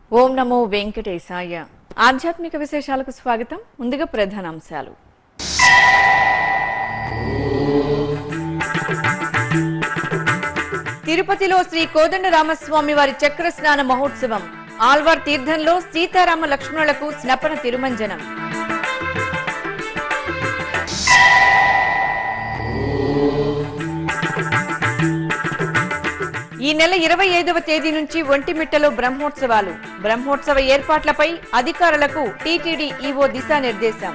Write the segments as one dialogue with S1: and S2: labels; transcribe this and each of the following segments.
S1: ఓం నమో వెంకటేశాయ ఆధ్యాత్మిక విశేషాలకు స్వాగతం ముందుగా ప్రధానాంశాలు తిరుపతిలో శ్రీ కోదండ రామస్వామి వారి చక్ర స్నాన మహోత్సవం ఆల్వార్ తీర్థంలో సీతారామ లక్ష్మణులకు స్నపన తిరుమంజనం ఈ నెల ఇరవై ఐదవ తేదీ నుంచి ఒంటిమిట్టలో బ్రహ్మోత్సవాలు బ్రహ్మోత్సవ ఏర్పాట్లపై అధికారులకు టీటీడీ ఈవో దిశానిర్దేశం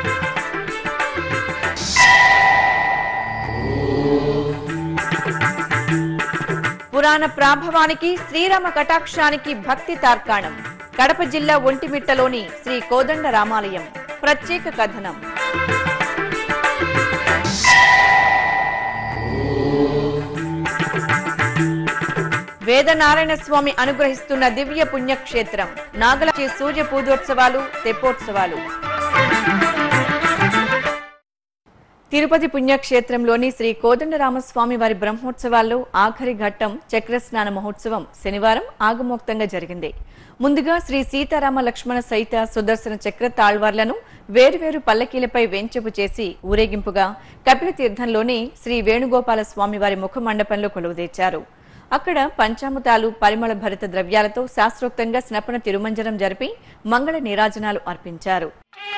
S1: పురాణ ప్రాభవానికి శ్రీరామ కటాక్షానికి భక్తి తార్కాణం కడప జిల్లా ఒంటిమిట్టలోని శ్రీ కోదండ రామాలయం ప్రత్యేక కథనం వేదనారాయణ స్వామి అనుగ్రహిస్తున్న దివ్య పుణ్యక్షేత్రం నాగలచి సూర్య పూజోత్సవాలు తెప్పోత్సవాలు తిరుపతి పుణ్యక్షేత్రంలోని శ్రీ కోదండరామస్వామి వారి బ్రహ్మోత్సవాల్లో ఆఖరి ఘట్టం చక్రస్నాన మహోత్సవం శనివారం ఆగమోక్తంగా జరిగింది ముందుగా శ్రీ సీతారామ లక్ష్మణ సహిత సుదర్శన చక్ర తాళ్వార్లను వేరువేరు పల్లకీలపై వెంచపు చేసి ఊరేగింపుగా కపిల తీర్థంలోని శ్రీ వేణుగోపాల స్వామి వారి ముఖ మండపంలో కొలువుదీర్చారు అక్కడ పంచామృతాలు పరిమళ భరిత ద్రవ్యాలతో శాస్త్రోక్తంగా స్నపన తిరుమంజనం జరిపి మంగళ నీరాజనాలు అర్పించారు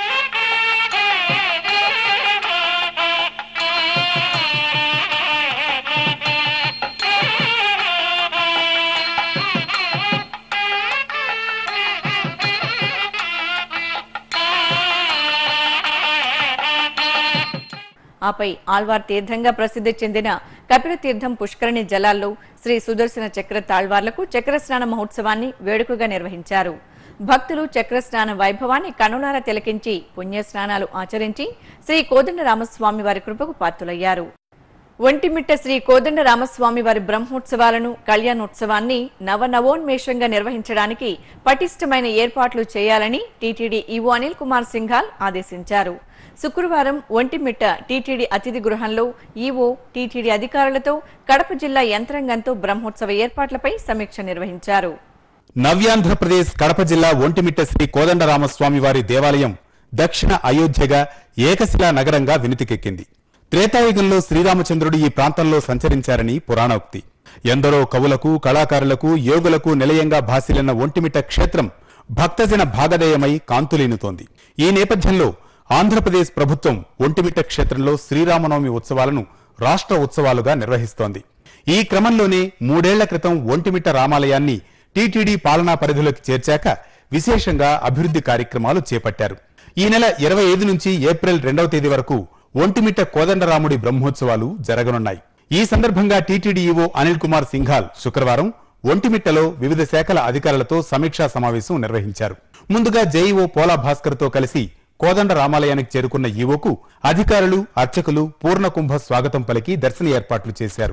S1: ఆపై ఆల్వార్ తీర్థంగా ప్రసిద్ధి చెందిన కపిల తీర్థం పుష్కరిణి జలాల్లో శ్రీ సుదర్శన చక్ర తాళ్వార్లకు చక్ర స్నాన మహోత్సవాన్ని వేడుకగా నిర్వహించారు భక్తులు చక్ర స్నాన వైభవాన్ని కనులార తిలకించి పుణ్య స్నానాలు ఆచరించి శ్రీ కోదండ రామస్వామి వారి కృపకు పాత్రులయ్యారు ఒంటిమిట్ట శ్రీ కోదండ రామస్వామి వారి బ్రహ్మోత్సవాలను కళ్యాణోత్సవాన్ని నవనవోన్మేషంగా నిర్వహించడానికి పటిష్టమైన ఏర్పాట్లు చేయాలని టీటీడీ ఈవో అనిల్ కుమార్ సింఘాల్ ఆదేశించారు శుక్రవారం ఒంటిమిట్ట టీటీడీ అతిథి గృహంలో ఈవో టీటీడీ అధికారులతో కడప జిల్లా యంత్రాంగంతో బ్రహ్మోత్సవ ఏర్పాట్లపై సమీక్ష నిర్వహించారు
S2: నవ్యాంధ్రప్రదేశ్ కడప జిల్లా ఒంటిమిట్ట శ్రీ కోదండరామస్వామి వారి దేవాలయం దక్షిణ అయోధ్యగా ఏకశిలా నగరంగా వినుతికెక్కింది త్రేతాయుగంలో శ్రీరామచంద్రుడు ఈ ప్రాంతంలో సంచరించారని పురాణోక్తి ఎందరో కవులకు కళాకారులకు యోగులకు నిలయంగా భాసిల్లిన ఒంటిమిట్ట క్షేత్రం భక్తజన భాగధేయమై కాంతులీనుతోంది ఈ నేపథ్యంలో ఆంధ్రప్రదేశ్ ప్రభుత్వం ఒంటిమిట్ట క్షేత్రంలో శ్రీరామనవమి ఉత్సవాలను రాష్ట్ర ఉత్సవాలుగా నిర్వహిస్తోంది ఈ క్రమంలోనే మూడేళ్ల క్రితం ఒంటిమిట్ట రామాలయాన్ని టీటీడీ పాలనా పరిధిలోకి చేర్చాక విశేషంగా అభివృద్ధి కార్యక్రమాలు చేపట్టారు ఈ నెల ఇరవై ఐదు నుంచి ఏప్రిల్ రెండవ తేదీ వరకు ఒంటిమిట్ట కోదండరాముడి బ్రహ్మోత్సవాలు జరగనున్నాయి ఈ సందర్భంగా టీటీడీ ఈవో అనిల్ కుమార్ సింఘాల్ శుక్రవారం ఒంటిమిట్టలో వివిధ శాఖల అధికారులతో సమీక్షా సమావేశం నిర్వహించారు ముందుగా జేఈఓ పోలా భాస్కర్ తో కలిసి కోదండ రామాలయానికి చేరుకున్న ఈవోకు అధికారులు అర్చకులు పూర్ణ కుంభ స్వాగతం పలికి దర్శన ఏర్పాట్లు చేశారు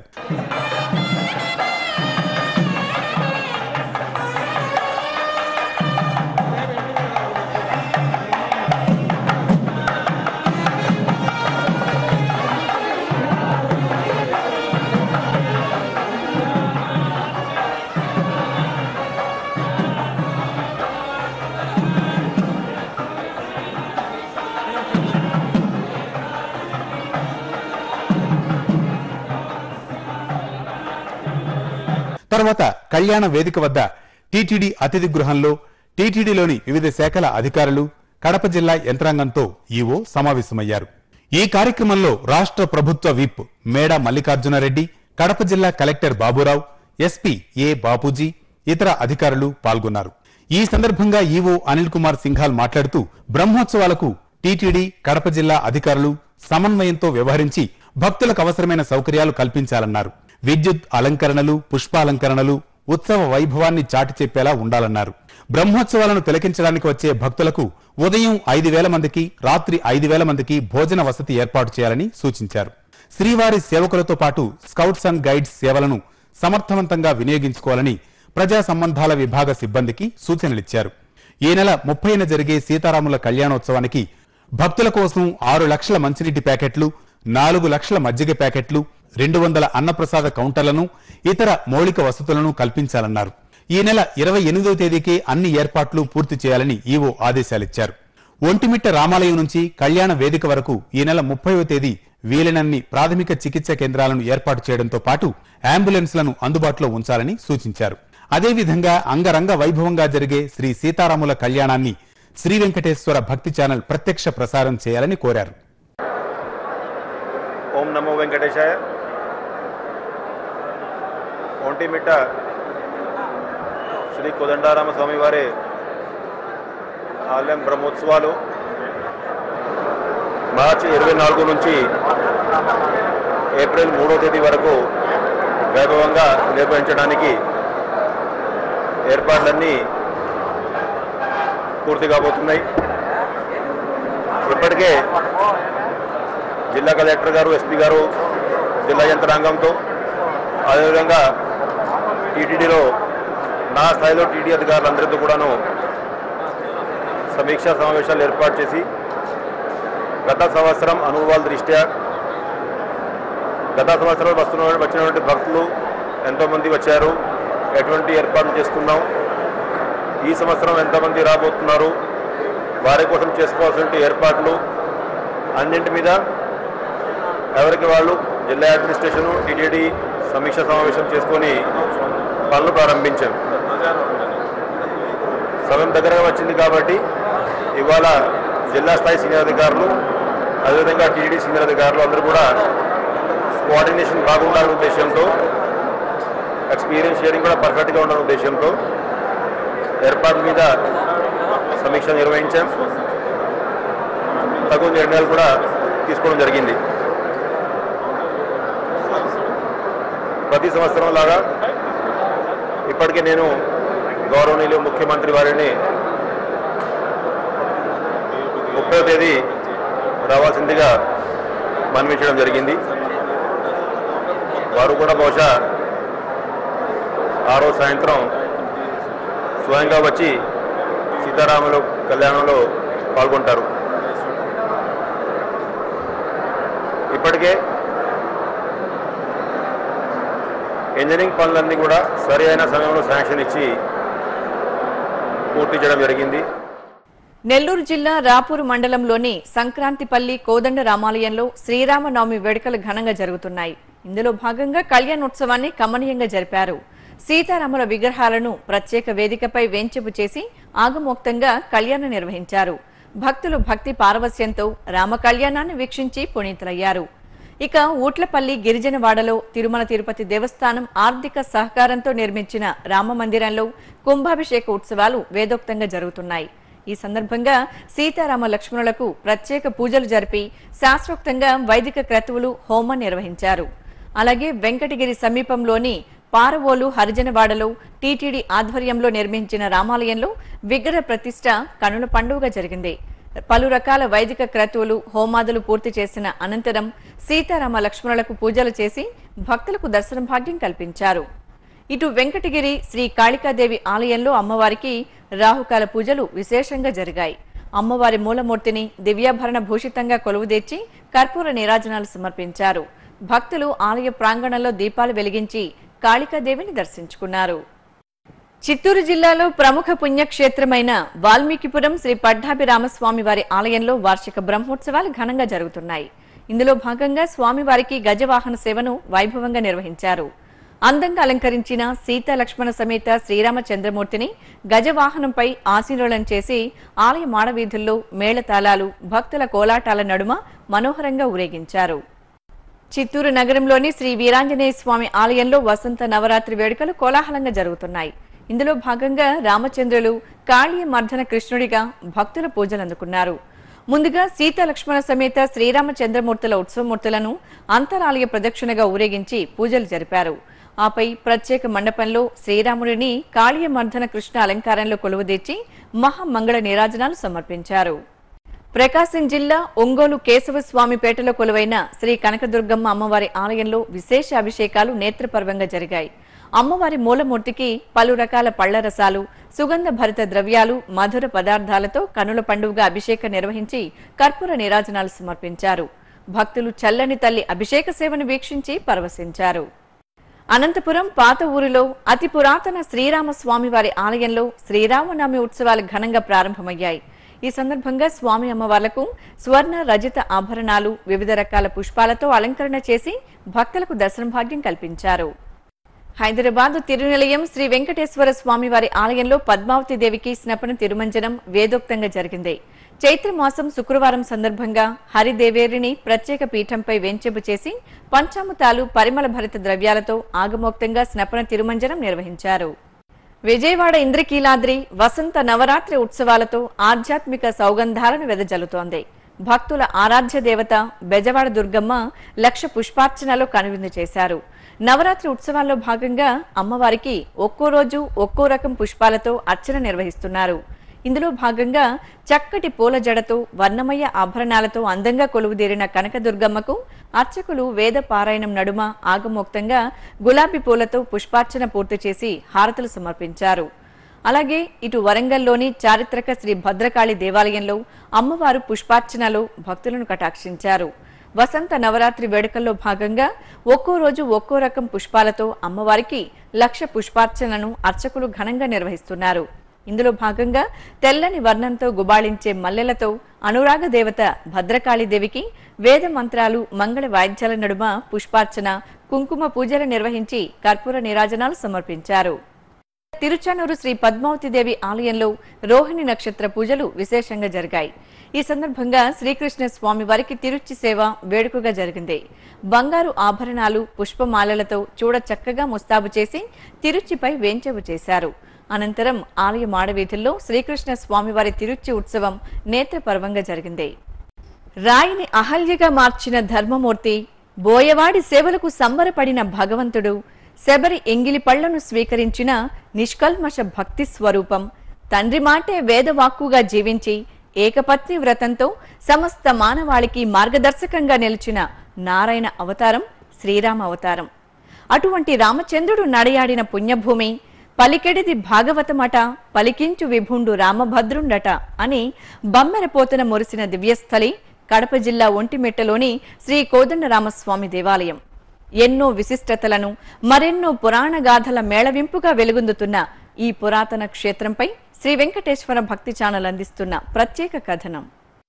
S2: తర్వాత కళ్యాణ వేదిక వద్ద టీటీడీ అతిథి గృహంలో టీటీడీలోని వివిధ శాఖల అధికారులు కడప జిల్లా యంత్రాంగంతో ఈవో సమావేశమయ్యారు ఈ కార్యక్రమంలో రాష్ట్ర ప్రభుత్వ విప్ మేడ మల్లికార్జునరెడ్డి కడప జిల్లా collector Baburao SP A Bapuji ఇతర అధికారులు పాల్గొన్నారు ఈ సందర్భంగా ఈవో అనిల్ కుమార్ సింఘాల్ మాట్లాడుతూ బ్రహ్మోత్సవాలకు టీటీడీ కడప జిల్లా అధికారులు సమన్వయంతో వ్యవహరించి భక్తులకు అవసరమైన సౌకర్యాలు కల్పించాలన్నారు విద్యుత్ అలంకరణలు పుష్పాలంకరణలు ఉత్సవ వైభవాన్ని చాటి చెప్పేలా ఉండాలన్నారు బ్రహ్మోత్సవాలను తిలకించడానికి వచ్చే భక్తులకు ఉదయం ఐదు వేల మందికి రాత్రి ఐదు వేల మందికి భోజన వసతి ఏర్పాటు చేయాలని సూచించారు శ్రీవారి సేవకులతో పాటు స్కౌట్స్ అండ్ గైడ్స్ సేవలను సమర్థవంతంగా వినియోగించుకోవాలని ప్రజా సంబంధాల విభాగ సిబ్బందికి సూచనలిచ్చారు ఈ నెల ముప్పైన జరిగే సీతారాముల కళ్యాణోత్సవానికి భక్తుల కోసం ఆరు లక్షల మంచినీటి ప్యాకెట్లు నాలుగు లక్షల మజ్జిగ ప్యాకెట్లు రెండు వందల అన్నప్రసాద కౌంటర్లను ఇతర మౌలిక వసతులను కల్పించాలన్నారు ఈ నెల ఇరవై ఎనిమిదవ తేదీకి అన్ని ఏర్పాట్లు పూర్తి చేయాలని ఈవో ఆదేశాలిచ్చారు ఒంటిమిట్ట రామాలయం నుంచి కళ్యాణ వేదిక వరకు ఈ నెల ముప్పైవ తేదీ వీలైనన్ని ప్రాథమిక చికిత్స కేంద్రాలను ఏర్పాటు చేయడంతో పాటు అంబులెన్స్లను అందుబాటులో ఉంచాలని సూచించారు అదేవిధంగా అంగరంగ వైభవంగా జరిగే శ్రీ సీతారాముల కళ్యాణాన్ని శ్రీ వెంకటేశ్వర భక్తి ఛానల్ ప్రత్యక్ష ప్రసారం చేయాలని కోరారు
S3: ఓం నమో వెంకటేశాయ ఒంటిమిట్ట శ్రీ కోదండారామ స్వామి వారి ఆలయం బ్రహ్మోత్సవాలు మార్చి ఇరవై నాలుగు నుంచి ఏప్రిల్ మూడో తేదీ వరకు వైభవంగా నిర్వహించడానికి ఏర్పాట్లన్నీ పూర్తి కాబోతున్నాయి ఇప్పటికే జిల్లా కలెక్టర్ గారు ఎస్పీ గారు జిల్లా యంత్రాంగంతో అదేవిధంగా టీటీడీలో నా స్థాయిలో టీడీ అధికారులందరితో కూడాను సమీక్షా సమావేశాలు ఏర్పాటు చేసి గత సంవత్సరం అనుభవాల దృష్ట్యా గత సంవత్సరం వస్తున్న వచ్చినటువంటి భక్తులు ఎంతోమంది వచ్చారు ఎటువంటి ఏర్పాట్లు చేసుకున్నాం ఈ సంవత్సరం ఎంతమంది రాబోతున్నారు వారి కోసం చేసుకోవాల్సిన ఏర్పాట్లు అన్నింటి మీద ఎవరికి వాళ్ళు జిల్లా అడ్మినిస్ట్రేషన్ టీటీడీ సమీక్ష సమావేశం చేసుకొని పనులు ప్రారంభించాం సమయం దగ్గరగా వచ్చింది కాబట్టి ఇవాళ జిల్లా స్థాయి సీనియర్ అధికారులు అదేవిధంగా టీటీడీ సీనియర్ అధికారులు అందరూ కూడా కోఆర్డినేషన్ బాగుండాలనే ఉద్దేశంతో ఎక్స్పీరియన్స్ షేరింగ్ కూడా పర్ఫెక్ట్గా ఉండాలనే ఉద్దేశంతో ఏర్పాటు మీద సమీక్ష నిర్వహించాం తగు నిర్ణయాలు కూడా తీసుకోవడం జరిగింది ప్రతి సంవత్సరం లాగా ఇప్పటికే నేను గౌరవనీయులు ముఖ్యమంత్రి వారిని ముప్పై తేదీ రావాల్సిందిగా మన్వించడం జరిగింది వారు కూడా బహుశా ఆ రోజు సాయంత్రం స్వయంగా వచ్చి సీతారాములు కళ్యాణంలో పాల్గొంటారు ఇప్పటికే ఇంజనీరింగ్ పనులన్నీ కూడా సరి అయిన సమయంలో శాంక్షన్ ఇచ్చి పూర్తి చేయడం జరిగింది
S1: నెల్లూరు జిల్లా రాపూరు మండలంలోని సంక్రాంతిపల్లి కోదండ రామాలయంలో శ్రీరామనవమి వేడుకలు ఘనంగా జరుగుతున్నాయి ఇందులో భాగంగా కళ్యాణోత్సవాన్ని కమనీయంగా జరిపారు సీతారాముల విగ్రహాలను ప్రత్యేక వేదికపై వేంచెపు చేసి ఆగమోక్తంగా కళ్యాణం నిర్వహించారు భక్తులు భక్తి పారవస్యంతో రామ కళ్యాణాన్ని వీక్షించి పునీతులయ్యారు ఇక ఊట్లపల్లి గిరిజనవాడలో తిరుమల తిరుపతి దేవస్థానం ఆర్థిక సహకారంతో నిర్మించిన రామ మందిరంలో కుంభాభిషేక ఉత్సవాలు వేదోక్తంగా జరుగుతున్నాయి ఈ సందర్భంగా సీతారామ లక్ష్మణులకు ప్రత్యేక పూజలు జరిపి శాస్త్రోక్తంగా వైదిక క్రతువులు హోమం నిర్వహించారు అలాగే వెంకటగిరి సమీపంలోని పారవోలు హరిజనవాడలో టీటీడీ ఆధ్వర్యంలో నిర్మించిన రామాలయంలో విగ్రహ ప్రతిష్ట కనుల పండుగ జరిగింది పలు రకాల వైదిక క్రతువులు హోమాదులు పూర్తి చేసిన అనంతరం సీతారామ లక్ష్మణులకు పూజలు చేసి భక్తులకు దర్శన భాగ్యం కల్పించారు ఇటు వెంకటగిరి శ్రీ కాళికాదేవి ఆలయంలో అమ్మవారికి రాహుకాల పూజలు విశేషంగా జరిగాయి అమ్మవారి మూలమూర్తిని దివ్యాభరణ భూషితంగా కొలువుదీర్చి కర్పూర నీరాజనాలు సమర్పించారు భక్తులు ఆలయ ప్రాంగణంలో దీపాలు వెలిగించి కాళికాదేవిని దర్శించుకున్నారు చిత్తూరు జిల్లాలో ప్రముఖ పుణ్యక్షేత్రమైన వాల్మీకిపురం శ్రీ పడ్డాభిరామస్వామి వారి ఆలయంలో వార్షిక బ్రహ్మోత్సవాలు ఘనంగా జరుగుతున్నాయి ఇందులో భాగంగా స్వామివారికి గజవాహన సేవను వైభవంగా నిర్వహించారు అందంగా అలంకరించిన సీతా లక్ష్మణ సమేత శ్రీరామచంద్రమూర్తిని గజవాహనంపై ఆశీనులను చేసి ఆలయ మాడవీధుల్లో మేళతాళాలు భక్తుల కోలాటాల నడుమ మనోహరంగా ఊరేగించారు చిత్తూరు నగరంలోని శ్రీ వీరాంజనేయ స్వామి ఆలయంలో వసంత నవరాత్రి వేడుకలు కోలాహలంగా జరుగుతున్నాయి ఇందులో భాగంగా రామచంద్రులు కాళీ మర్దన కృష్ణుడిగా భక్తుల పూజలు అందుకున్నారు ముందుగా సీత లక్ష్మణ సమేత శ్రీరామచంద్రమూర్తుల ఉత్సవమూర్తులను అంతరాలయ ప్రదక్షిణగా ఊరేగించి పూజలు జరిపారు ఆపై ప్రత్యేక మండపంలో శ్రీరాముడిని కాళీయ మర్దన కృష్ణ అలంకారంలో కొలువుదీర్చి మహామంగళ నీరాజనాలు సమర్పించారు ప్రకాశం జిల్లా ఒంగోలు కేశవస్వామిపేటలో కొలువైన శ్రీ కనకదుర్గమ్మ అమ్మవారి ఆలయంలో విశేష అభిషేకాలు నేత్రపర్వంగా జరిగాయి అమ్మవారి మూలమూర్తికి పలు రకాల పళ్ల రసాలు సుగంధ భరిత ద్రవ్యాలు మధుర పదార్థాలతో కనుల పండుగ అభిషేకం నిర్వహించి కర్పూర నీరాజనాలు సమర్పించారు భక్తులు చల్లని తల్లి అభిషేక సేవను వీక్షించి పరవశించారు అనంతపురం పాత ఊరిలో అతి పురాతన శ్రీరామ స్వామి వారి ఆలయంలో శ్రీరామనవమి ఉత్సవాలు ఘనంగా ప్రారంభమయ్యాయి ఈ సందర్భంగా స్వామి అమ్మవార్లకు స్వర్ణ రజిత ఆభరణాలు వివిధ రకాల పుష్పాలతో అలంకరణ చేసి భక్తులకు దర్శన భాగ్యం కల్పించారు హైదరాబాద్ తిరునిలయం శ్రీ వెంకటేశ్వర స్వామి వారి ఆలయంలో పద్మావతి దేవికి స్నపన తిరుమంజనం వేదోక్తంగా జరిగింది చైత్ర మాసం శుక్రవారం సందర్భంగా హరిదేవేరిని ప్రత్యేక పీఠంపై వెంచెపు చేసి పంచామృతాలు పరిమళ భరిత ద్రవ్యాలతో ఆగమోక్తంగా స్నపన తిరుమంజనం నిర్వహించారు విజయవాడ ఇంద్రకీలాద్రి వసంత నవరాత్రి ఉత్సవాలతో ఆధ్యాత్మిక సౌగంధాలను వెదజల్లుతోంది భక్తుల ఆరాధ్య దేవత బెజవాడ దుర్గమ్మ లక్ష పుష్పార్చనలో కనువిందు చేశారు నవరాత్రి ఉత్సవాల్లో భాగంగా అమ్మవారికి ఒక్కో రోజు ఒక్కో రకం పుష్పాలతో అర్చన నిర్వహిస్తున్నారు ఇందులో భాగంగా చక్కటి పూల జడతో వర్ణమయ ఆభరణాలతో అందంగా కొలువుదీరిన కనకదుర్గమ్మకు అర్చకులు వేద పారాయణం నడుమ ఆగమోక్తంగా గులాబీ పూలతో పుష్పార్చన పూర్తి చేసి హారతులు సమర్పించారు అలాగే ఇటు వరంగల్లోని చారిత్రక శ్రీ భద్రకాళి దేవాలయంలో అమ్మవారు పుష్పార్చనలో భక్తులను కటాక్షించారు వసంత నవరాత్రి వేడుకల్లో భాగంగా ఒక్కో రోజు ఒక్కో రకం పుష్పాలతో అమ్మవారికి లక్ష పుష్పార్చనను అర్చకులు ఘనంగా నిర్వహిస్తున్నారు ఇందులో భాగంగా తెల్లని వర్ణంతో గుబాళించే మల్లెలతో అనురాగ దేవత భద్రకాళీదేవికి వేద మంత్రాలు మంగళ వాయిద్యాల నడుమ పుష్పార్చన కుంకుమ పూజలు నిర్వహించి కర్పూర నీరాజనాలు సమర్పించారు తిరుచానూరు శ్రీ పద్మావతి దేవి ఆలయంలో రోహిణి నక్షత్ర పూజలు విశేషంగా జరిగాయి ఈ సందర్భంగా శ్రీకృష్ణ స్వామి వారికి తిరుచి సేవ వేడుకగా జరిగింది బంగారు ఆభరణాలు పుష్పమాలలతో చూడ చక్కగా ముస్తాబు చేసి తిరుచిపై వేంచెవు చేశారు అనంతరం ఆలయ మాడవీధుల్లో శ్రీకృష్ణ స్వామివారి తిరుచి ఉత్సవం నేత్రపర్వంగా జరిగింది రాయిని అహల్యగా మార్చిన ధర్మమూర్తి బోయవాడి సేవలకు సంబరపడిన భగవంతుడు శబరి ఎంగిలి పళ్లను స్వీకరించిన నిష్కల్మష భక్తి స్వరూపం తండ్రి మాటే వేదవాక్కుగా జీవించి ఏకపత్ని వ్రతంతో సమస్త మానవాళికి మార్గదర్శకంగా నిలిచిన నారాయణ అవతారం శ్రీరామ అవతారం అటువంటి రామచంద్రుడు నడయాడిన పుణ్యభూమి పలికెడిది భాగవతమట పలికించు విభుండు రామభద్రుండట అని బమ్మెరపోతన మురిసిన దివ్యస్థలి కడప జిల్లా ఒంటిమిట్టలోని శ్రీ కోదండరామస్వామి దేవాలయం ఎన్నో విశిష్టతలను మరెన్నో పురాణ గాథల మేళవింపుగా వెలుగొందుతున్న ఈ పురాతన క్షేత్రంపై శ్రీ వెంకటేశ్వర భక్తి ఛానల్ అందిస్తున్న ప్రత్యేక కథనం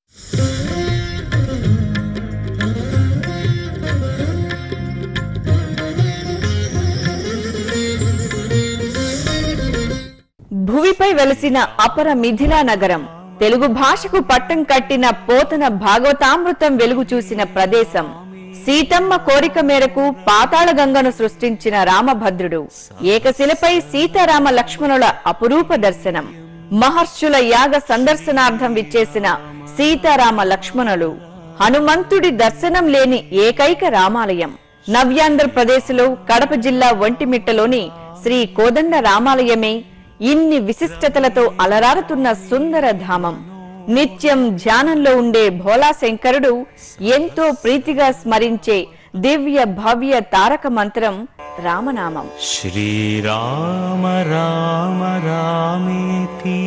S1: భువిపై వెలసిన అపర మిథిలా నగరం తెలుగు భాషకు పట్టం కట్టిన పోతన భాగవతామృతం వెలుగు చూసిన ప్రదేశం సీతమ్మ కోరిక మేరకు పాతాళ గంగను సృష్టించిన రామభద్రుడు ఏకశిలపై సీతారామ లక్ష్మణుల అపురూప దర్శనం మహర్షుల యాగ సందర్శనార్థం విచ్చేసిన సీతారామ లక్ష్మణులు హనుమంతుడి దర్శనం లేని ఏకైక రామాలయం నవ్యాంధ్రప్రదేశ్లో కడప జిల్లా ఒంటిమిట్టలోని శ్రీ కోదండ రామాలయమే ఇన్ని విశిష్టతలతో అలరారుతున్న సుందర ధామం నిత్యం ధ్యానంలో ఉండే భోలా శంకరుడు ఎంతో ప్రీతిగా స్మరించే దివ్య భవ్య తారక మంత్రం రామనామం
S4: श्रीराम राम रामेति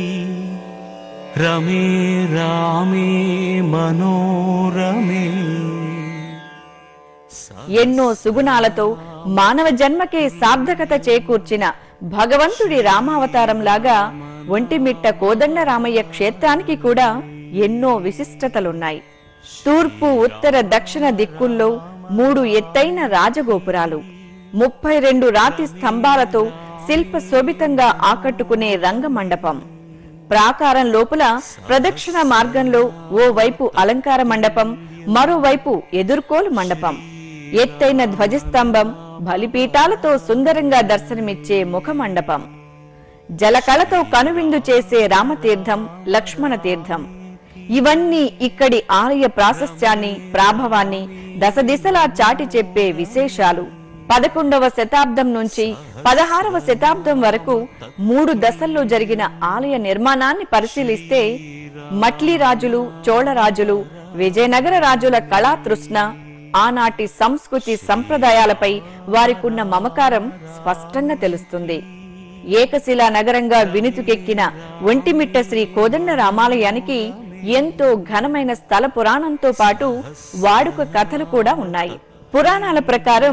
S4: रमे रामे मनोरमे
S1: ఎన్నో సుగుణాలతో మానవ జన్మకే సార్థకత చేకూర్చిన భగవంతుడి రామావతారం లాగా ఒంటిమిట్ట కోదండ రామయ్య క్షేత్రానికి కూడా ఎన్నో విశిష్టతలున్నాయి తూర్పు ఉత్తర దక్షిణ దిక్కుల్లో మూడు ఎత్తైన రాజగోపురాలు ముప్పై రెండు రాతి స్తంభాలతో శిల్ప శోభితంగా ఆకట్టుకునే రంగమండపం ప్రాకారం లోపల ప్రదక్షిణ మార్గంలో ఓ వైపు అలంకార మండపం మరోవైపు ఎదుర్కోలు మండపం ఎత్తైన ధ్వజస్తంభం బలిపీఠాలతో సుందరంగా దర్శనమిచ్చే ముఖ మండపం జలకళతో కనువిందు చేసే రామతీర్థం లక్ష్మణ తీర్థం ఇవన్నీ ఇక్కడి ఆలయ ప్రాశస్త్యాన్ని ప్రాభవాన్ని దశ దిశలా చాటి చెప్పే విశేషాలు పదకొండవ శతాబ్దం నుంచి పదహారవ శతాబ్దం వరకు మూడు దశల్లో జరిగిన ఆలయ నిర్మాణాన్ని పరిశీలిస్తే మట్లీ రాజులు చోళ రాజులు విజయనగర రాజుల కళా తృష్ణ ఆనాటి సంస్కృతి సంప్రదాయాలపై వారికున్న మమకారం స్పష్టంగా తెలుస్తుంది ఏకశిలా నగరంగా వినుతుకెక్కిన ఒంటిమిట్ట శ్రీ కోదండ రామాలయానికి ఎంతో ఘనమైన స్థల పురాణంతో పాటు వాడుక కథలు కూడా ఉన్నాయి పురాణాల ప్రకారం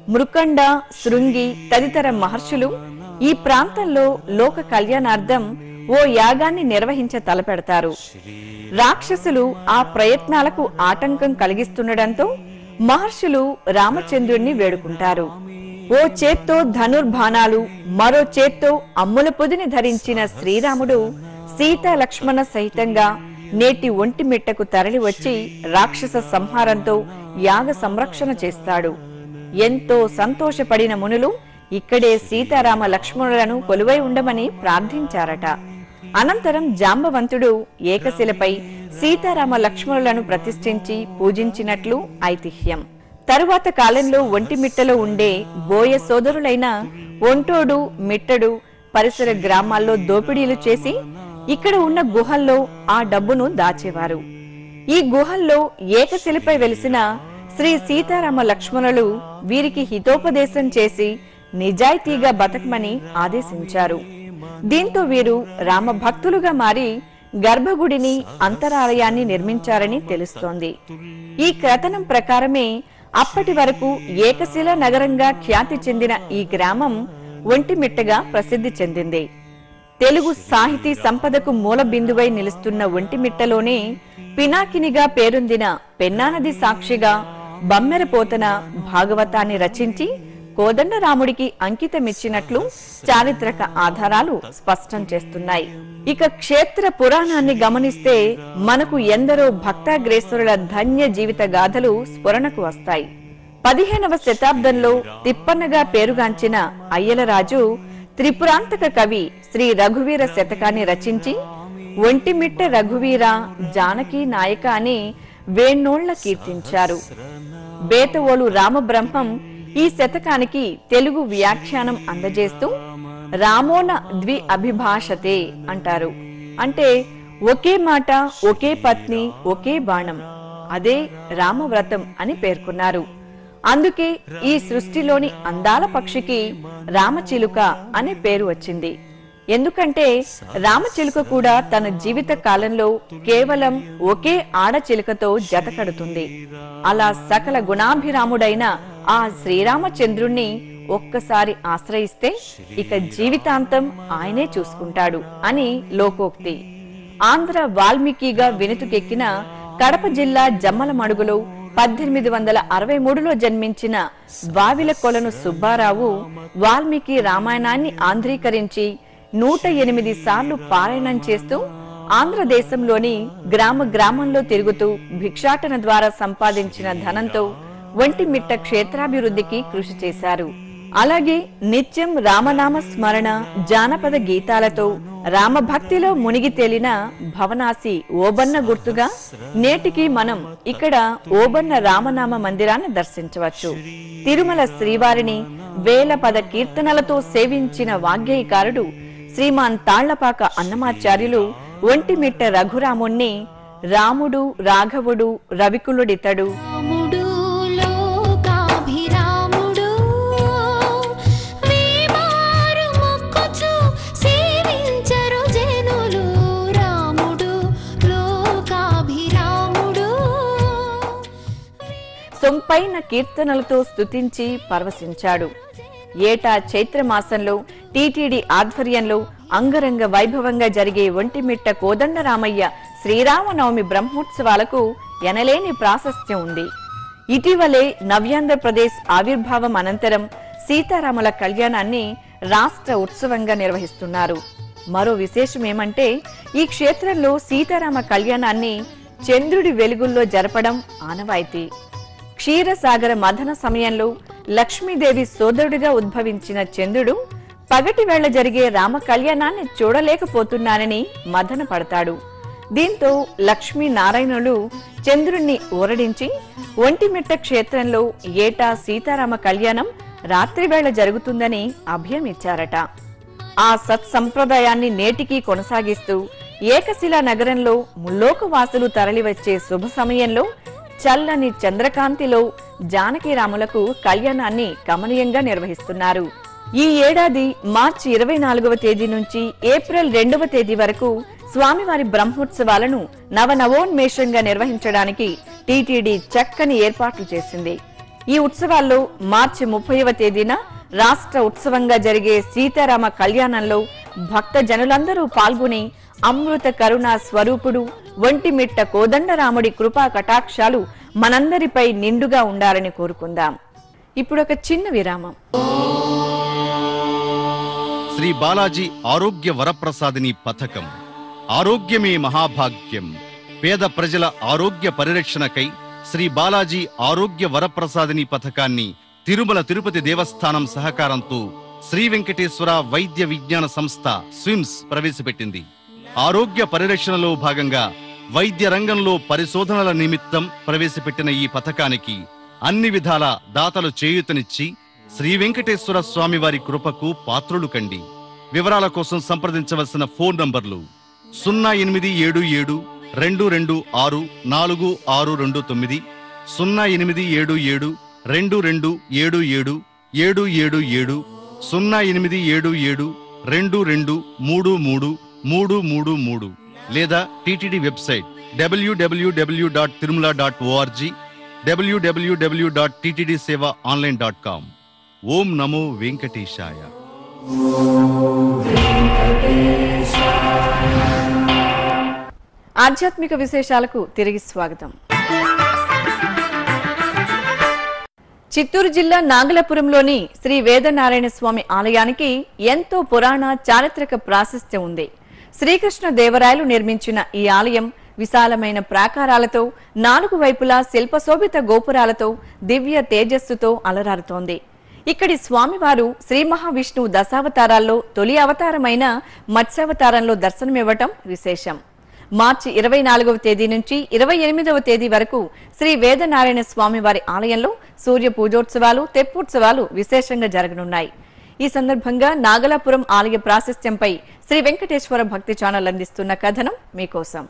S1: మృకండ శృంగి తదితర మహర్షులు ఈ ప్రాంతంలో లోక కళ్యాణార్థం ఓ యాగాన్ని నిర్వహించ తలపెడతారు రాక్షసులు ఆ ప్రయత్నాలకు ఆటంకం కలిగిస్తుండటంతో మహర్షులు రామచంద్రుణ్ణి వేడుకుంటారు ఓ చేత్తో ధనుర్బాణాలు మరో చేత్తో అమ్ముల పొదిని ధరించిన శ్రీరాముడు సీతా లక్ష్మణ సహితంగా నేటి ఒంటిమిట్టకు తరలి వచ్చి రాక్షస సంహారంతో యాగ సంరక్షణ చేస్తాడు ఎంతో సంతోషపడిన మునులు ఇక్కడే సీతారామ లక్ష్మణులను కొలువై ఉండమని ప్రార్థించారట అనంతరం జాంబవంతుడు ఏకశిలపై సీతారామ లక్ష్మణులను ప్రతిష్ఠించి పూజించినట్లు ఐతిహ్యం తరువాత కాలంలో ఒంటిమిట్టలో ఉండే బోయ సోదరులైన ఒంటోడు మిట్టడు పరిసర గ్రామాల్లో దోపిడీలు చేసి ఇక్కడ ఉన్న గుహల్లో ఆ డబ్బును దాచేవారు ఈ గుహల్లో ఏకశిలపై వెలిసిన శ్రీ సీతారామ లక్ష్మణులు వీరికి హితోపదేశం చేసి నిజాయితీగా బతకమని ఆదేశించారు దీంతో వీరు రామ భక్తులుగా మారి గర్భగుడిని అంతరాలయాన్ని నిర్మించారని తెలుస్తోంది ఈ కథనం ప్రకారమే అప్పటి వరకు ఏకశిల నగరంగా ఖ్యాతి చెందిన ఈ గ్రామం ఒంటిమిట్టగా ప్రసిద్ధి చెందింది తెలుగు సాహితీ సంపదకు మూల బిందువై నిలుస్తున్న ఒంటిమిట్టలోనే పినాకినిగా పేరొందిన పెన్నానది సాక్షిగా బమ్మెరపోతన భాగవతాన్ని రచించి కోదండరాముడికి అంకితమిచ్చినట్లు చారిత్రక ఆధారాలు స్పష్టం చేస్తున్నాయి ఇక క్షేత్ర పురాణాన్ని గమనిస్తే మనకు ఎందరో భక్తాగ్రేశ్వరుల ధన్య జీవిత గాథలు స్ఫురణకు వస్తాయి పదిహేనవ శతాబ్దంలో తిప్పన్నగా పేరుగాంచిన అయ్యలరాజు త్రిపురాంతక కవి శ్రీ రఘువీర శతకాన్ని రచించి ఒంటిమిట్ట రఘువీర జానకి నాయక అని వేణోళ్ల కీర్తించారు బేతవోలు రామబ్రహ్మం ఈ శతకానికి తెలుగు వ్యాఖ్యానం అందజేస్తూ రామోన ద్వి అభిభాషతే అంటారు అంటే ఒకే మాట ఒకే పత్ని ఒకే బాణం అదే రామవ్రతం అని పేర్కొన్నారు అందుకే ఈ సృష్టిలోని అందాల పక్షికి రామచిలుక అనే పేరు వచ్చింది ఎందుకంటే రామచిలుక కూడా తన జీవిత కాలంలో కేవలం ఒకే ఆడచిలుకతో జతకడుతుంది అలా సకల గుణాభిరాముడైన ఆ శ్రీరామచంద్రుణ్ణి ఒక్కసారి ఆశ్రయిస్తే ఇక జీవితాంతం ఆయనే చూసుకుంటాడు అని లోకోక్తి ఆంధ్ర వాల్మీకిగా వెనుతుకెక్కిన కడప జిల్లా జమ్మలమడుగులో పద్దెనిమిది వందల అరవై మూడులో జన్మించిన వావిల కొలను సుబ్బారావు వాల్మీకి రామాయణాన్ని ఆంధ్రీకరించి నూట ఎనిమిది సార్లు పారాయణం చేస్తూ ఆంధ్రదేశంలోని గ్రామ గ్రామంలో తిరుగుతూ భిక్షాటన ద్వారా సంపాదించిన ధనంతో ఒంటిమిట్ట క్షేత్రాభివృద్ధికి కృషి చేశారు అలాగే నిత్యం రామనామ స్మరణ జానపద గీతాలతో రామభక్తిలో మునిగి తేలిన భవనాసి ఓబన్న గుర్తుగా నేటికి మనం ఇక్కడ ఓబన్న రామనామ మందిరాన్ని దర్శించవచ్చు తిరుమల శ్రీవారిని వేల పద కీర్తనలతో సేవించిన వాగ్గేయకారుడు శ్రీమాన్ తాళ్లపాక అన్నమాచార్యులు ఒంటిమిట్ట రఘురాముణ్ణి రాముడు రాఘవుడు రవికులుడితడు
S5: రాముడు లోకాభిరాముడు వేమారు మొక్కుచు సేవించరు జనులు రాముడు లోకాభిరాముడు
S1: సొంపైన కీర్తనలతో స్తుతించి పరవశించాడు ఏటా చైత్ర మాసంలో టీటీడీ ఆధ్వర్యంలో అంగరంగ వైభవంగా జరిగే ఒంటిమిట్ట కోదండరామయ్య శ్రీరామనవమి బ్రహ్మోత్సవాలకు ఎనలేని ప్రాశస్త్యం ఉంది ఇటీవలే నవ్యాంధ్రప్రదేశ్ ఆవిర్భావం అనంతరం సీతారాముల కళ్యాణాన్ని రాష్ట్ర ఉత్సవంగా నిర్వహిస్తున్నారు మరో విశేషం ఏమంటే ఈ క్షేత్రంలో సీతారామ కళ్యాణాన్ని చంద్రుడి వెలుగుల్లో జరపడం ఆనవాయితీ క్షీరసాగర మథన సమయంలో లక్ష్మీదేవి సోదరుడిగా ఉద్భవించిన చంద్రుడు పగటి వేళ జరిగే రామ కళ్యాణాన్ని చూడలేకపోతున్నానని మదన పడతాడు దీంతో లక్ష్మీ నారాయణులు చంద్రుణ్ణి ఊరడించి ఒంటిమిట్ట క్షేత్రంలో ఏటా సీతారామ కళ్యాణం రాత్రివేళ జరుగుతుందని అభయమిచ్చారట ఆ సత్సంప్రదాయాన్ని నేటికీ కొనసాగిస్తూ ఏకశిలా నగరంలో ముల్లోకవాసులు తరలివచ్చే శుభ సమయంలో చల్లని చంద్రకాంతిలో జానకిరాములకు కళ్యాణాన్ని కమనీయంగా నిర్వహిస్తున్నారు ఈ ఏడాది మార్చి ఇరవై నాలుగవ తేదీ నుంచి ఏప్రిల్ రెండవ తేదీ వరకు స్వామివారి బ్రహ్మోత్సవాలను నవనవోన్మేషంగా నిర్వహించడానికి టీటీడీ చక్కని ఏర్పాట్లు చేసింది ఈ ఉత్సవాల్లో మార్చి ముప్పైవ తేదీన రాష్ట్ర ఉత్సవంగా జరిగే సీతారామ కళ్యాణంలో భక్త జనులందరూ పాల్గొని అమృత కరుణా స్వరూపుడు ఒంటిమిట్ట కోదండరాముడి కృపా కటాక్షాలు మనందరిపై నిండుగా ఉండాలని కోరుకుందాం ఇప్పుడు ఒక చిన్న విరామం
S6: శ్రీ బాలాజీ ఆరోగ్య వరప్రసాదిని పథకం ఆరోగ్యమే మహాభాగ్యం పేద ప్రజల ఆరోగ్య పరిరక్షణకై శ్రీ బాలాజీ ఆరోగ్య వరప్రసాదిని పథకాన్ని తిరుమల తిరుపతి దేవస్థానం సహకారంతో శ్రీ వెంకటేశ్వర వైద్య విజ్ఞాన సంస్థ స్విమ్స్ ప్రవేశపెట్టింది ఆరోగ్య పరిరక్షణలో భాగంగా వైద్య రంగంలో పరిశోధనల నిమిత్తం ప్రవేశపెట్టిన ఈ పథకానికి అన్ని విధాల దాతలు చేయూతనిచ్చి శ్రీ వెంకటేశ్వర స్వామి వారి కృపకు పాత్రులు కండి వివరాల కోసం సంప్రదించవలసిన ఫోన్ నంబర్లు సున్నా ఎనిమిది ఏడు ఏడు రెండు రెండు ఆరు నాలుగు ఆరు రెండు తొమ్మిది సున్నా ఎనిమిది ఏడు ఏడు రెండు రెండు ఏడు ఏడు ఏడు ఏడు ఏడు సున్నా ఎనిమిది ఏడు ఏడు రెండు రెండు మూడు మూడు మూడు మూడు మూడు లేదా TTD website W W W dot Tirumala dot O R G W W W dot TTD సేవ ఆన్లైన్ డాట్ కామ్ ఓం నమో వెంకటేశాయ
S1: ఆధ్యాత్మిక విశేషాలకు తిరిగి స్వాగతం చిత్తూరు జిల్లా నాగలపురంలోని శ్రీ వేదనారాయణ స్వామి ఆలయానికి ఎంతో పురాణ చారిత్రక ప్రాశస్త్యం ఉంది శ్రీకృష్ణ దేవరాయలు నిర్మించిన ఈ ఆలయం విశాలమైన ప్రాకారాలతో నాలుగు వైపులా శిల్పశోభిత గోపురాలతో దివ్య తేజస్సుతో అలరారుతోంది ఇక్కడి స్వామివారు శ్రీ మహావిష్ణువు దశావతారాల్లో తొలి అవతారమైన మత్స్యావతారంలో దర్శనమివ్వటం విశేషం మార్చి ఇరవై నాలుగవ తేదీ నుంచి ఇరవై ఎనిమిదవ తేదీ వరకు శ్రీ వేదనారాయణ స్వామి వారి ఆలయంలో సూర్య పూజోత్సవాలు తెప్పోత్సవాలు విశేషంగా జరగనున్నాయి ఈ సందర్భంగా నాగలాపురం ఆలయ ప్రాశస్త్యంపై శ్రీ వెంకటేశ్వర భక్తి ఛానల్ అందిస్తున్న కథనం మీకోసం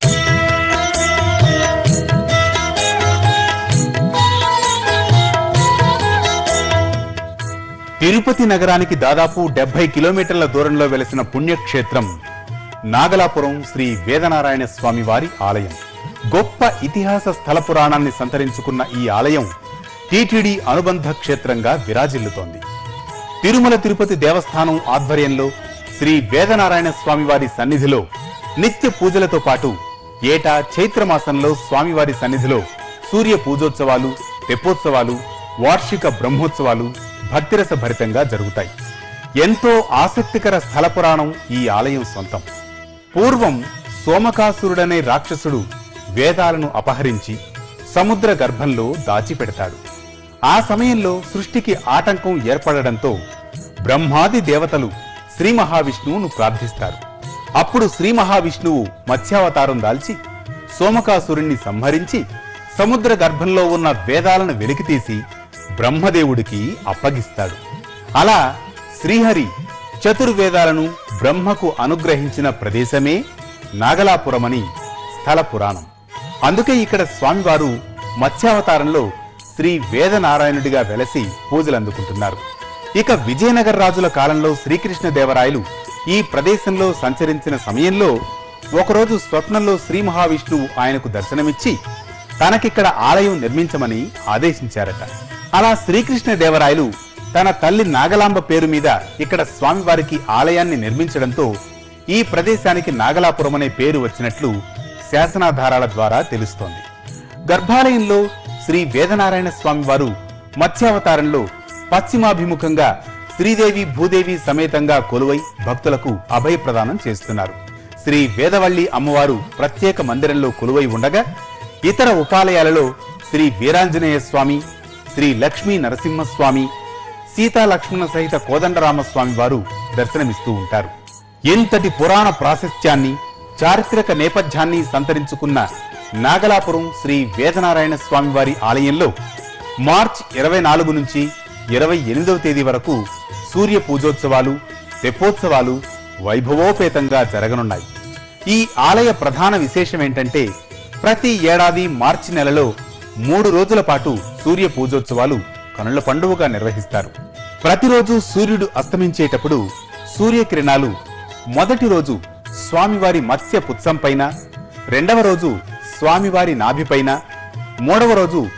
S2: తిరుపతి నగరానికి దాదాపు డెబ్బై కిలోమీటర్ల దూరంలో వెలసిన పుణ్యక్షేత్రం నాగలాపురం శ్రీ వేదనారాయణ స్వామి వారి ఆలయం గొప్ప ఇతిహాస స్థల పురాణాన్ని సంతరించుకున్న ఈ ఆలయం టీటీడీ అనుబంధ క్షేత్రంగా విరాజిల్లుతోంది తిరుమల తిరుపతి దేవస్థానం ఆధ్వర్యంలో శ్రీ వేదనారాయణ స్వామివారి సన్నిధిలో నిత్య పూజలతో పాటు ఏటా చైత్రమాసంలో స్వామివారి సన్నిధిలో సూర్య పూజోత్సవాలు తెప్పోత్సవాలు వార్షిక బ్రహ్మోత్సవాలు భక్తిరస భరితంగా జరుగుతాయి ఎంతో ఆసక్తికర స్థల పురాణం ఈ ఆలయం సొంతం పూర్వం సోమకాసురుడనే రాక్షసుడు వేదాలను అపహరించి సముద్ర గర్భంలో దాచిపెడతాడు ఆ సమయంలో సృష్టికి ఆటంకం ఏర్పడడంతో బ్రహ్మాది దేవతలు శ్రీ మహావిష్ణువును ప్రార్థిస్తారు అప్పుడు శ్రీ మహావిష్ణువు మత్స్యావతారం దాల్చి సోమకాసురుణ్ణి సంహరించి సముద్ర గర్భంలో ఉన్న వేదాలను వెలికితీసి బ్రహ్మదేవుడికి అప్పగిస్తాడు అలా శ్రీహరి చతుర్వేదాలను బ్రహ్మకు అనుగ్రహించిన ప్రదేశమే నాగలాపురమని స్థల పురాణం అందుకే ఇక్కడ స్వామివారు మత్స్యావతారంలో శ్రీ వేదనారాయణుడిగా వెలసి పూజలు అందుకుంటున్నారు ఇక విజయనగర రాజుల కాలంలో శ్రీకృష్ణ దేవరాయలు ఈ ప్రదేశంలో సంచరించిన సమయంలో ఒకరోజు స్వప్నంలో శ్రీ మహావిష్ణువు ఆయనకు దర్శనమిచ్చి తనకిక్కడ ఆలయం నిర్మించమని ఆదేశించారట అలా శ్రీకృష్ణ దేవరాయలు తన తల్లి నాగలాంబ పేరు మీద ఇక్కడ స్వామివారికి ఆలయాన్ని నిర్మించడంతో ఈ ప్రదేశానికి నాగలాపురం అనే పేరు వచ్చినట్లు శాసనాధారాల ద్వారా తెలుస్తోంది గర్భాలయంలో శ్రీ వేదనారాయణ స్వామి వారు మత్స్యావతారంలో పశ్చిమాభిముఖంగా శ్రీదేవి భూదేవి సమేతంగా కొలువై భక్తులకు అభయప్రదానం చేస్తున్నారు శ్రీ వేదవల్లి అమ్మవారు ప్రత్యేక మందిరంలో కొలువై ఉండగా ఇతర ఉపాలయాలలో శ్రీ వీరాంజనేయ స్వామి శ్రీ లక్ష్మీ నరసింహస్వామి సీతా లక్ష్మణ సహిత కోదండరామస్వామి వారు దర్శనమిస్తూ ఉంటారు ఎంతటి పురాణ ప్రాశస్త్యాన్ని చారిత్రక నేపథ్యాన్ని సంతరించుకున్న నాగలాపురం శ్రీ వేదనారాయణ స్వామి వారి ఆలయంలో మార్చ్ ఇరవై నాలుగు నుంచి ఇరవై ఎనిమిదవ తేదీ వరకు సూర్య పూజోత్సవాలు తెప్పోత్సవాలు వైభవోపేతంగా జరగనున్నాయి ఈ ఆలయ ప్రధాన విశేషం ఏంటంటే ప్రతి ఏడాది మార్చి నెలలో మూడు రోజుల పాటు సూర్య పూజోత్సవాలు కనుల పండువగా నిర్వహిస్తారు ప్రతిరోజు సూర్యుడు అస్తమించేటప్పుడు సూర్యకిరణాలు మొదటి రోజు స్వామివారి మత్స్య పుత్సంపైన రెండవ రోజు స్వామివారి నాభిపైన మూడవ రోజు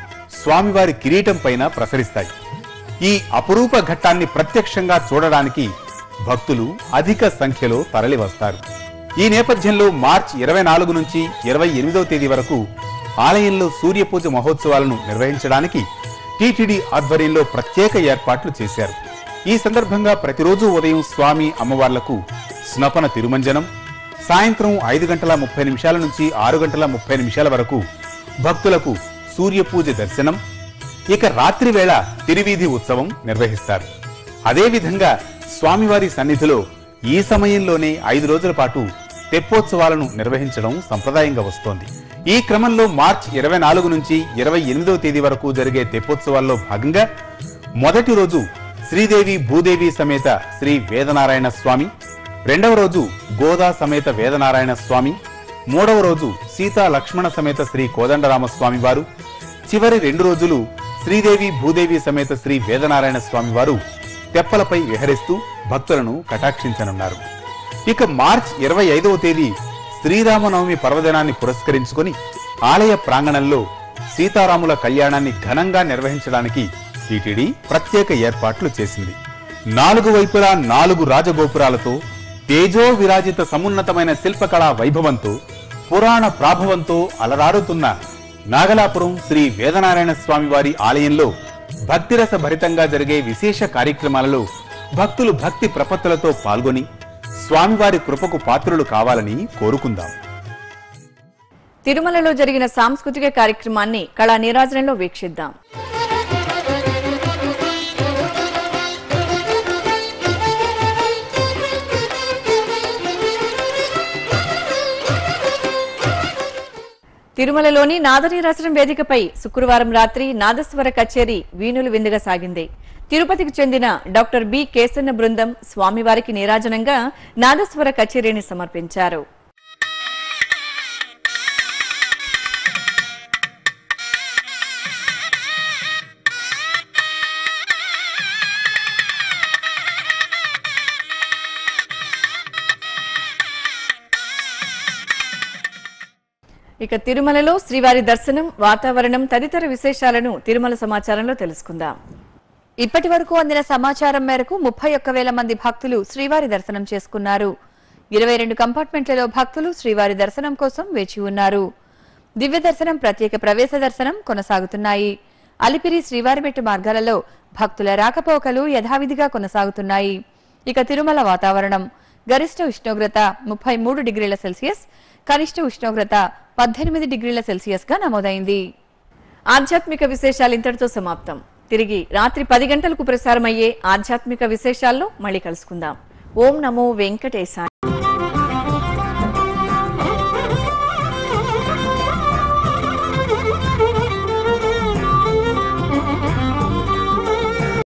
S2: స్వామివారి కిరీటం పైన ప్రసరిస్తాయి ఈ అపురూప ఘట్టాన్ని ప్రత్యక్షంగా చూడడానికి భక్తులు అధిక సంఖ్యలో తరలివస్తారు ఈ నేపథ్యంలో మార్చి ఇరవై నాలుగు నుంచి ఇరవై ఎనిమిదవ తేదీ వరకు ఆలయంలో సూర్య పూజ మహోత్సవాలను నిర్వహించడానికి టీటీడీ ఆధ్వర్యంలో ప్రత్యేక ఏర్పాట్లు చేశారు ఈ సందర్భంగా ప్రతిరోజు ఉదయం స్వామి అమ్మవార్లకు స్నపన తిరుమంజనం సాయంత్రం ఐదు గంటల ముప్పై నిమిషాల నుంచి ఆరు గంటల ముప్పై నిమిషాల వరకు భక్తులకు సూర్య పూజ దర్శనం ఇక రాత్రి వేళ తిరువీధి ఉత్సవం నిర్వహిస్తారు అదేవిధంగా స్వామివారి సన్నిధిలో ఈ సమయంలోనే ఐదు రోజుల పాటు తెప్పోత్సవాలను నిర్వహించడం సంప్రదాయంగా వస్తోంది ఈ క్రమంలో మార్చి ఇరవై నాలుగు నుంచి ఇరవై ఎనిమిదవ తేదీ వరకు జరిగే తెప్పోత్సవాల్లో భాగంగా మొదటి రోజు శ్రీదేవి భూదేవి సమేత శ్రీ వేదనారాయణ స్వామి రెండవ రోజు గోదా సమేత వేదనారాయణ స్వామి మూడవ రోజు సీతా లక్ష్మణ సమేత శ్రీ కోదండరామ స్వామి వారు చివరి రెండు రోజులు శ్రీదేవి భూదేవి సమేత శ్రీ వేదనారాయణ స్వామి వారు తెప్పలపై విహరిస్తూ భక్తులను కటాక్షించనున్నారు ఇక మార్చ్ ఇరవై ఐదవ తేదీ శ్రీరామనవమి పర్వదినాన్ని పురస్కరించుకొని ఆలయ ప్రాంగణంలో సీతారాముల కళ్యాణాన్ని ఘనంగా నిర్వహించడానికి టీటీడీ ప్రత్యేక ఏర్పాట్లు చేసింది నాలుగు వైపులా నాలుగు రాజగోపురాలతో తేజో విరాజిత సమున్నతమైన శిల్పకళా వైభవంతో పురాణ ప్రాభవంతో అలరారుతున్న నాగలాపురం శ్రీ వేదనారాయణ స్వామి వారి ఆలయంలో భక్తిరస భరితంగా జరిగే విశేష కార్యక్రమాలలో భక్తులు భక్తి ప్రపత్తులతో పాల్గొని స్వామివారి కృపకు పాత్రులు కావాలని కోరుకుందాం
S1: తిరుమలలో జరిగిన సాంస్కృతిక కార్యక్రమాన్ని కళా నీరాజనంలో వీక్షిద్దాం తిరుమలలోని నాదనీరాజనం వేదికపై శుక్రవారం రాత్రి నాదస్వర కచేరీ వీణులు విందుగా సాగింది తిరుపతికి చెందిన డాక్టర్ బి కేసన్న బృందం స్వామివారికి నీరాజనంగా నాదస్వర కచేరీని సమర్పించారు ఇక తిరుమలలో శ్రీవారి దర్శనం వాతావరణం తదితర విశేషాలను తిరుమల సమాచారంలో తెలుసుకుందాం
S7: ఇప్పటి వరకు అందిన సమాచారం మేరకు ముప్పై ఒక్క వేల మంది భక్తులు శ్రీవారి దర్శనం చేసుకున్నారు ఇరవై రెండు కంపార్ట్మెంట్లలో భక్తులు శ్రీవారి దర్శనం కోసం వేచి ఉన్నారు దివ్య దర్శనం ప్రత్యేక ప్రవేశ దర్శనం కొనసాగుతున్నాయి అలిపిరి శ్రీవారిమెట్టు మార్గాలలో భక్తుల రాకపోకలు యథావిధిగా కొనసాగుతున్నాయి ఇక తిరుమల వాతావరణం గరిష్ట ఉష్ణోగ్రత ముప్పై మూడు డిగ్రీల సెల్సియస్ కనిష్ట ఉష్ణోగ్రత పద్దెనిమిది డిగ్రీల సెల్సియస్ గా నమోదైంది
S1: ఆధ్యాత్మిక విశేషాలు ఇంతటితో సమాప్తం తిరిగి రాత్రి పది గంటలకు ప్రసారమయ్యే ఆధ్యాత్మిక విశేషాల్లో మళ్ళీ కలుసుకుందాం ఓం నమో వెంకటేశాయ